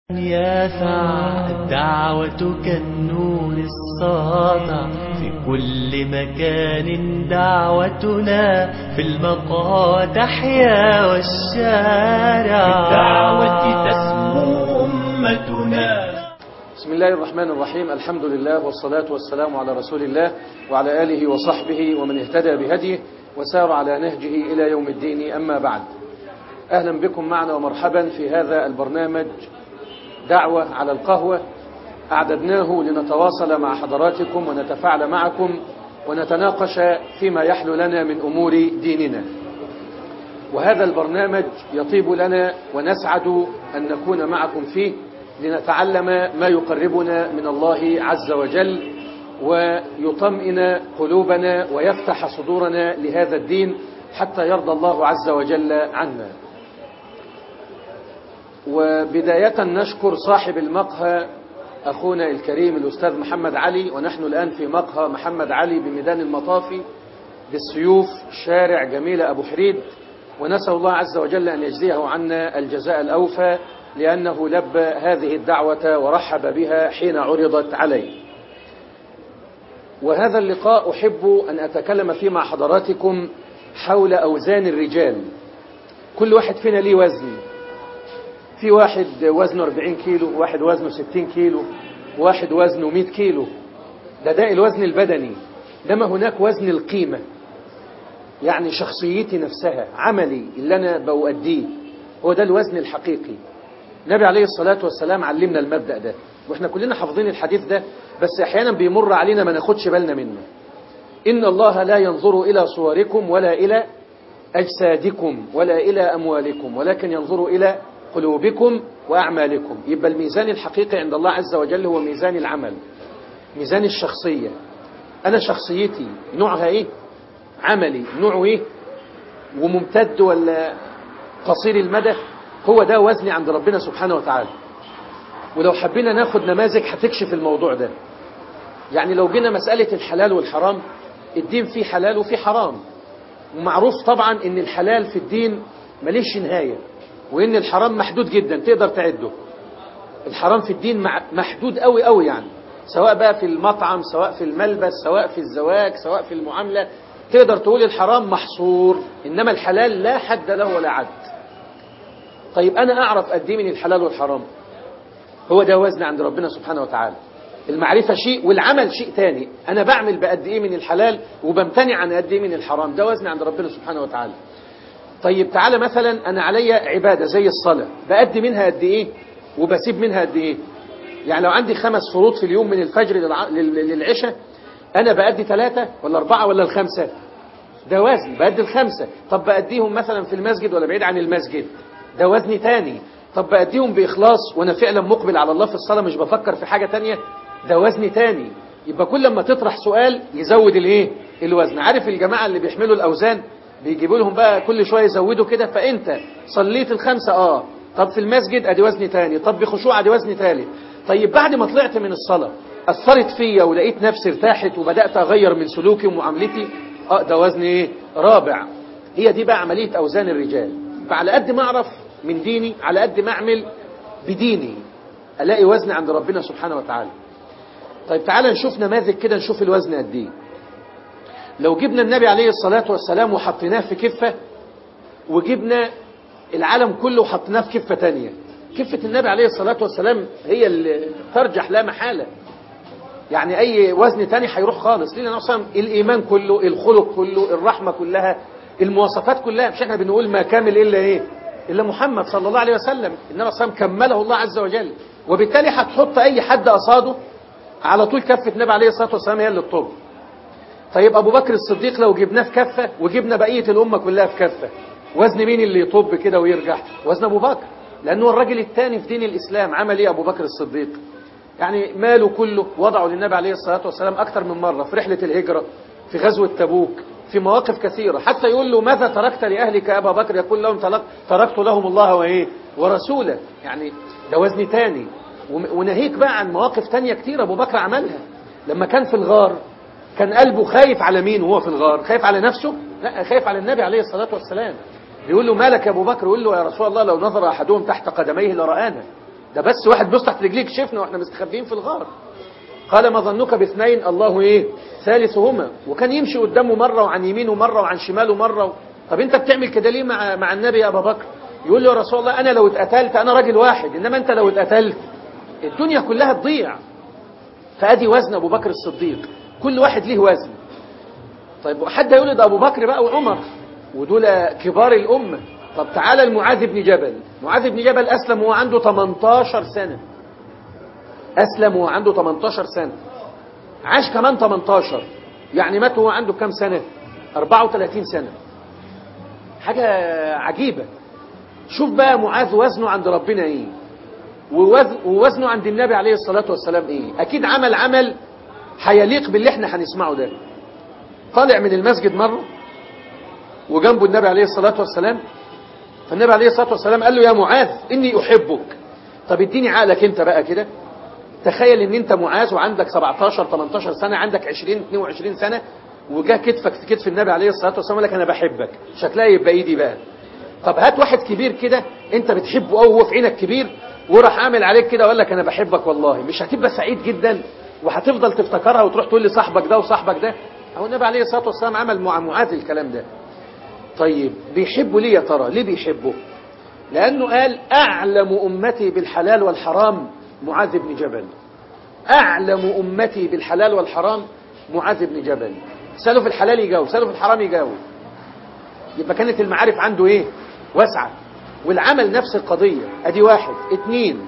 يافع الدعوة كالنور الساطع في كل مكان دعوتنا في المقهى تحيا والشارع بالدعوة تسمو أمتنا بسم الله الرحمن الرحيم الحمد لله والصلاة والسلام على رسول الله وعلى آله وصحبه ومن اهتدى بهديه وسار على نهجه إلى يوم الدين أما بعد أهلا بكم معنا ومرحبا في هذا البرنامج دعوة على القهوة أعددناه لنتواصل مع حضراتكم ونتفاعل معكم ونتناقش فيما يحلو لنا من أمور ديننا وهذا البرنامج يطيب لنا ونسعد أن نكون معكم فيه لنتعلم ما يقربنا من الله عز وجل ويطمئن قلوبنا ويفتح صدورنا لهذا الدين حتى يرضى الله عز وجل عنا وبداية نشكر صاحب المقهى أخونا الكريم الأستاذ محمد علي ونحن الآن في مقهى محمد علي بميدان المطافي بالسيوف شارع جميل أبو حريد ونسأل الله عز وجل أن يجزيه عنا الجزاء الأوفى لأنه لبى هذه الدعوة ورحب بها حين عرضت عليه وهذا اللقاء أحب أن أتكلم فيه مع حضراتكم حول أوزان الرجال كل واحد فينا ليه وزن في واحد وزنه 40 كيلو واحد وزنه 60 كيلو واحد وزنه 100 كيلو ده ده الوزن البدني لما هناك وزن القيمة يعني شخصيتي نفسها عملي اللي أنا بؤديه هو ده الوزن الحقيقي النبي عليه الصلاة والسلام علمنا المبدأ ده واحنا كلنا حافظين الحديث ده بس احيانا بيمر علينا ما ناخدش بالنا منه إن الله لا ينظر إلى صوركم ولا إلى أجسادكم ولا إلى أموالكم ولكن ينظر إلى قلوبكم وأعمالكم يبقى الميزان الحقيقي عند الله عز وجل هو ميزان العمل ميزان الشخصية أنا شخصيتي نوعها إيه عملي نوعه إيه وممتد ولا قصير المدى هو ده وزني عند ربنا سبحانه وتعالى ولو حبينا ناخد نماذج هتكشف الموضوع ده يعني لو جينا مسألة الحلال والحرام الدين فيه حلال وفيه حرام ومعروف طبعا ان الحلال في الدين مليش نهاية وان الحرام محدود جدا تقدر تعده الحرام في الدين محدود قوي قوي يعني سواء بقى في المطعم سواء في الملبس سواء في الزواج سواء في المعاملة تقدر تقول الحرام محصور إنما الحلال لا حد له ولا عد طيب أنا أعرف قد ايه من الحلال والحرام هو ده وزن عند ربنا سبحانه وتعالى المعرفة شيء والعمل شيء تاني أنا بعمل بقد إيه من الحلال وبمتنع عن قد إيه من الحرام ده وزن عند ربنا سبحانه وتعالى طيب تعالى مثلا أنا عليا عبادة زي الصلاة بأدي منها قد إيه وبسيب منها قد إيه يعني لو عندي خمس فروض في اليوم من الفجر للعشاء أنا بأدي ثلاثة ولا أربعة ولا الخمسة ده وزن بأدي الخمسة طب بأديهم مثلا في المسجد ولا بعيد عن المسجد ده وزن تاني طب بأديهم بإخلاص وأنا فعلا مقبل على الله في الصلاة مش بفكر في حاجة تانية ده وزن تاني يبقى كل لما تطرح سؤال يزود الايه الوزن عارف الجماعة اللي بيحملوا الأوزان بيجيبوا لهم بقى كل شوية يزودوا كده فأنت صليت الخمسة آه طب في المسجد أدي وزن تاني طب بخشوع أدي وزن تالت طيب بعد ما طلعت من الصلاة أثرت فيا ولقيت نفسي ارتاحت وبدأت أغير من سلوكي ومعاملتي آه ده وزن ايه رابع هي دي بقى عملية أوزان الرجال فعلى قد ما أعرف من ديني على قد ما أعمل بديني ألاقي وزن عند ربنا سبحانه وتعالى طيب تعالى نشوف نماذج كده نشوف الوزن قد ايه لو جبنا النبي عليه الصلاة والسلام وحطيناه في كفة وجبنا العالم كله وحطيناه في كفة تانية كفة النبي عليه الصلاة والسلام هي اللي ترجح لا محالة يعني أي وزن تاني هيروح خالص لأن أصلا الإيمان كله الخلق كله الرحمة كلها المواصفات كلها مش احنا بنقول ما كامل إلا إيه إلا محمد صلى الله عليه وسلم إنما صلى كمله الله عز وجل وبالتالي هتحط أي حد قصاده على طول كفة النبي عليه الصلاة والسلام هي اللي الطب طيب أبو بكر الصديق لو جبناه في كفة وجبنا بقية الأمة كلها في كفة وزن مين اللي يطب كده ويرجع وزن أبو بكر لأنه الراجل الثاني في دين الإسلام عمل إيه أبو بكر الصديق يعني ماله كله وضعه للنبي عليه الصلاة والسلام أكثر من مرة في رحلة الهجرة في غزوة تبوك في مواقف كثيرة حتى يقول له ماذا تركت لأهلك يا أبا بكر يقول لهم تركت لهم الله وإيه ورسوله يعني ده وزن تاني وناهيك بقى عن مواقف تانية كتير أبو بكر عملها لما كان في الغار كان قلبه خايف على مين وهو في الغار خايف على نفسه لا خايف على النبي عليه الصلاة والسلام بيقول له مالك يا أبو بكر يقول له يا رسول الله لو نظر أحدهم تحت قدميه لرآنا ده بس واحد بيص تحت رجليك شفنا واحنا مستخبيين في الغار قال ما ظنك باثنين الله ايه ثالثهما وكان يمشي قدامه مرة وعن يمينه مرة وعن شماله مرة و... طب انت بتعمل كده ليه مع, مع النبي يا ابا بكر يقول له يا رسول الله انا لو اتقتلت انا راجل واحد انما انت لو اتقتلت الدنيا كلها تضيع فادي وزن ابو بكر الصديق كل واحد ليه وزن طيب حد يقول ده ابو بكر بقى وعمر ودول كبار الامه طب تعالى المعاذ بن جبل معاذ بن جبل اسلم وهو عنده 18 سنه اسلم وهو عنده 18 سنه عاش كمان 18 يعني مات وهو عنده كام سنه 34 سنه حاجه عجيبه شوف بقى معاذ وزنه عند ربنا ايه ووزنه عند النبي عليه الصلاة والسلام ايه اكيد عمل عمل هيليق باللي احنا هنسمعه ده طالع من المسجد مرة وجنبه النبي عليه الصلاة والسلام فالنبي عليه الصلاة والسلام قال له يا معاذ اني احبك طب اديني عقلك انت بقى كده تخيل ان انت معاذ وعندك 17 18 سنة عندك 20 22 سنة وجا كتفك في كتف النبي عليه الصلاة والسلام قال لك انا بحبك شكلها يبقى ايدي بقى طب هات واحد كبير كده انت بتحبه قوي وهو في عينك كبير وراح عامل عليك كده وقال لك انا بحبك والله مش هتبقى سعيد جدا وهتفضل تفتكرها وتروح تقول لي صاحبك ده وصاحبك ده هو النبي عليه الصلاه والسلام عمل مع معاذ الكلام ده طيب بيحبه ليه يا ترى ليه بيحبه لانه قال اعلم امتي بالحلال والحرام معاذ بن جبل اعلم امتي بالحلال والحرام معاذ بن جبل سأله في الحلال يجاوب سأله في الحرام يجاوب يبقى كانت المعارف عنده ايه واسعه والعمل نفس القضية ادي واحد اتنين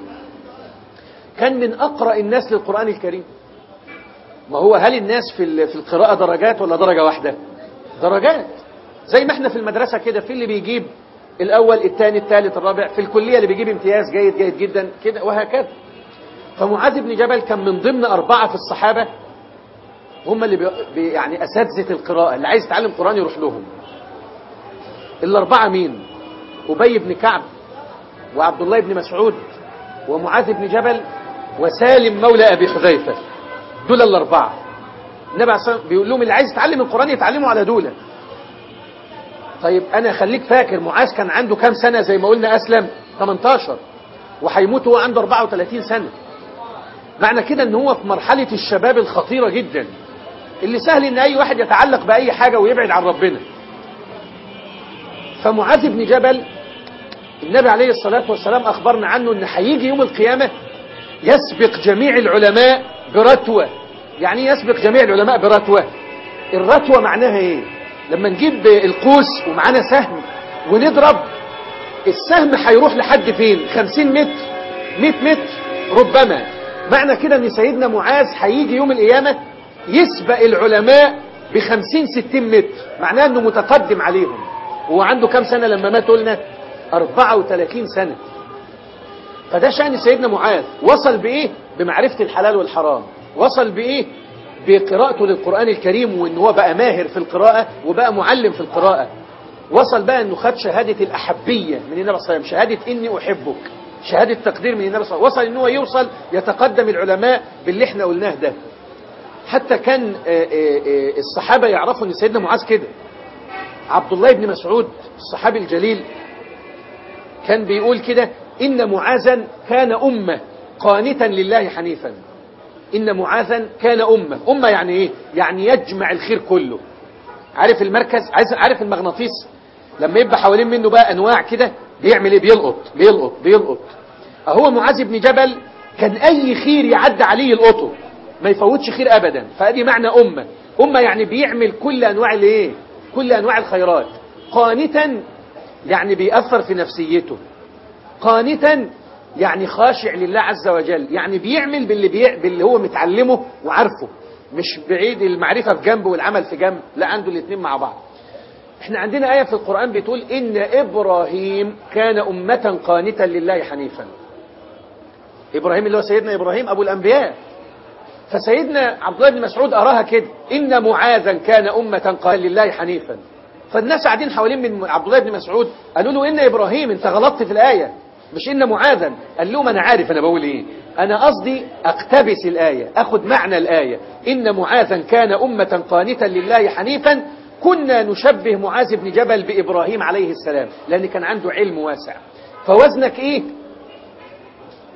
كان من اقرأ الناس للقرآن الكريم ما هو هل الناس في في القراءة درجات ولا درجة واحدة درجات زي ما احنا في المدرسة كده في اللي بيجيب الاول الثاني الثالث الرابع في الكلية اللي بيجيب امتياز جيد جيد جدا كده وهكذا فمعاذ بن جبل كان من ضمن أربعة في الصحابة هم اللي بي يعني أساتذة القراءة اللي عايز يتعلم قرآن يروح لهم الأربعة مين أبي بن كعب وعبد الله بن مسعود ومعاذ بن جبل وسالم مولى أبي حذيفة دول الأربعة النبي عليه الصلاة بيقول لهم اللي عايز يتعلم القرآن يتعلمه على دولة طيب أنا خليك فاكر معاذ كان عنده كام سنة زي ما قلنا أسلم 18 وهيموت وهو عنده 34 سنة معنى كده ان هو في مرحلة الشباب الخطيرة جدا اللي سهل ان اي واحد يتعلق بأي حاجة ويبعد عن ربنا فمعاذ بن جبل النبي عليه الصلاة والسلام أخبرنا عنه أن هيجي يوم القيامة يسبق جميع العلماء برتوة يعني يسبق جميع العلماء برتوة الرتوة معناها ايه لما نجيب القوس ومعانا سهم ونضرب السهم هيروح لحد فين خمسين متر مئة متر ربما معنى كده ان سيدنا معاذ هيجي يوم القيامة يسبق العلماء بخمسين ستين متر معناه انه متقدم عليهم هو عنده كام سنة لما مات قلنا 34 سنة فده شأن سيدنا معاذ وصل بإيه بمعرفة الحلال والحرام وصل بإيه بقراءته للقرآن الكريم وإن هو بقى ماهر في القراءة وبقى معلم في القراءة وصل بقى إنه خد شهادة الأحبية من النبي صلى الله عليه وسلم شهادة إني أحبك شهادة تقدير من النبي صلى الله عليه وسلم وصل إن هو يوصل يتقدم العلماء باللي احنا قلناه ده حتى كان الصحابة يعرفوا إن سيدنا معاذ كده عبد الله بن مسعود الصحابي الجليل كان بيقول كده إن معاذا كان أمة قانتا لله حنيفا إن معاذا كان أمة أمة يعني إيه؟ يعني يجمع الخير كله عارف المركز عارف المغناطيس لما يبقى حوالين منه بقى أنواع كده بيعمل إيه بيلقط بيلقط بيلقط أهو معاذ بن جبل كان أي خير يعدي عليه يلقطه ما يفوتش خير أبدا فأدي معنى أمة أمة يعني بيعمل كل أنواع الإيه كل أنواع الخيرات قانتا يعني بيأثر في نفسيته قانتا يعني خاشع لله عز وجل يعني بيعمل باللي, بي... باللي هو متعلمه وعارفه مش بعيد المعرفة في جنب والعمل في جنب لا عنده الاثنين مع بعض احنا عندنا آية في القرآن بتقول إن إبراهيم كان أمة قانتا لله حنيفا إبراهيم اللي هو سيدنا إبراهيم أبو الأنبياء فسيدنا عبد الله بن مسعود أراها كده إن معاذا كان أمة قال لله حنيفا فالناس قاعدين حوالين من عبد الله بن مسعود قالوا له إن إبراهيم أنت غلطت في الآية مش إن معاذا قال لهم أنا عارف أنا بقول إيه أنا قصدي أقتبس الآية أخذ معنى الآية إن معاذا كان أمة قانتا لله حنيفا كنا نشبه معاذ بن جبل بإبراهيم عليه السلام لأن كان عنده علم واسع فوزنك إيه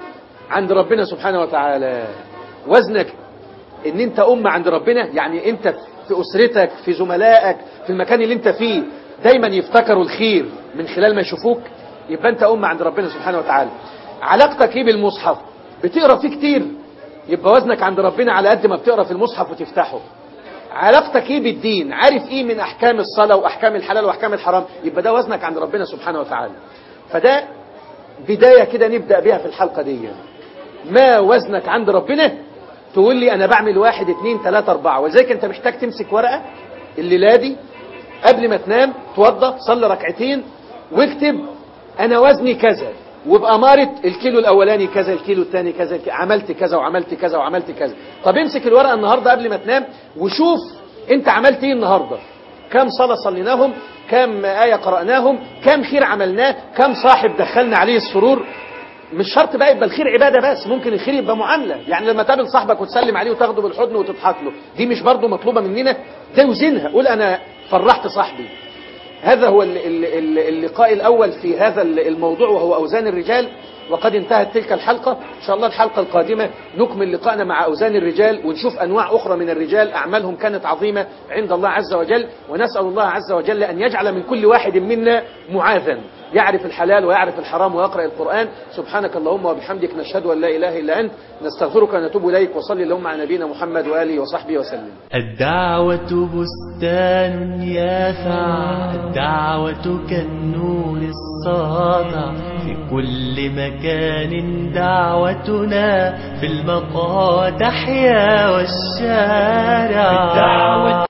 عند ربنا سبحانه وتعالى وزنك ان انت أمة عند ربنا يعني انت في أسرتك في زملائك في المكان اللي انت فيه دايما يفتكروا الخير من خلال ما يشوفوك يبقى انت أمة عند ربنا سبحانه وتعالى علاقتك ايه بالمصحف بتقرا فيه كتير يبقى وزنك عند ربنا على قد ما بتقرا في المصحف وتفتحه علاقتك ايه بالدين عارف ايه من احكام الصلاة واحكام الحلال واحكام الحرام يبقى ده وزنك عند ربنا سبحانه وتعالى فده بداية كده نبدأ بيها في الحلقة دي ما وزنك عند ربنا تقول لي انا بعمل واحد اتنين تلاتة اربعة ولذلك انت محتاج تمسك ورقة الليلة دي قبل ما تنام توضى صلي ركعتين واكتب انا وزني كذا وبأمارة الكيلو الأولاني كذا الكيلو الثاني كذا عملت كذا وعملت كذا وعملت كذا طب امسك الورقة النهاردة قبل ما تنام وشوف انت عملت ايه النهاردة كم صلاة صليناهم كم آية قرأناهم كم خير عملناه كم صاحب دخلنا عليه السرور مش شرط بقى يبقى الخير عبادة بس ممكن الخير يبقى معاملة يعني لما تقابل صاحبك وتسلم عليه وتاخده بالحضن وتضحك له دي مش برضه مطلوبة مننا توزنها قول أنا فرحت صاحبي هذا هو اللقاء الأول في هذا الموضوع وهو أوزان الرجال وقد انتهت تلك الحلقة إن شاء الله الحلقة القادمة نكمل لقاءنا مع أوزان الرجال ونشوف أنواع أخرى من الرجال أعمالهم كانت عظيمة عند الله عز وجل ونسأل الله عز وجل أن يجعل من كل واحد منا معاذا يعرف الحلال ويعرف الحرام ويقرأ القرآن سبحانك اللهم وبحمدك نشهد أن لا إله إلا أنت نستغفرك ونتوب إليك وصلي اللهم على نبينا محمد وآله وصحبه وسلم الدعوة بستان يافع الدعوة كالنور الساطع في كل مكان دعوتنا في المقادح يا والشارع